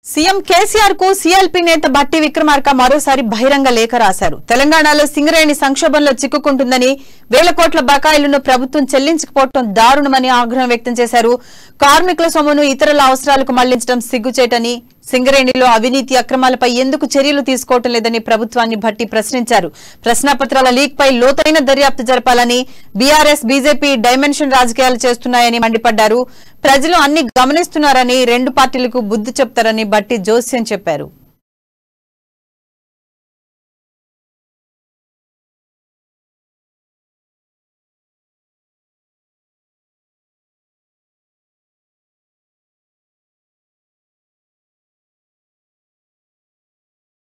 CM KCR కు CLP నేత బట్టి విక్రమార్క మరోసారి బహిరంగ లేఖ రాశారు తెలంగాణలో సింగరేణి సంక్షోభంలో చిక్కుకుంటుందని వేల కోట్ల బకాయిలను ప్రభుత్వం చెల్లించకపోవడం దారుణమని ఆగ్రహం వ్యక్తం చేశారు కార్మికుల సొమ్మును ఇతరుల అవసరాలకు మళ్లించడం సిగ్గుచేటని సింగరేణిలో అవినీతి అక్రమాలపై ఎందుకు చర్యలు తీసుకోవటం లేదని ప్రభుత్వాన్ని భట్టి ప్రశ్నించారు ప్రశ్నాపత్రాల లీక్ పై లోతైన దర్యాప్తు జరపాలని బీఆర్ఎస్ బీజేపీ డైమెన్షన్ రాజకీయాలు చేస్తున్నాయని మండిపడ్డారు ప్రజలు అన్ని గమనిస్తున్నారని రెండు పార్టీలకు బుద్ధి చెప్తారని బట్టి జోస్యం చెప్పారు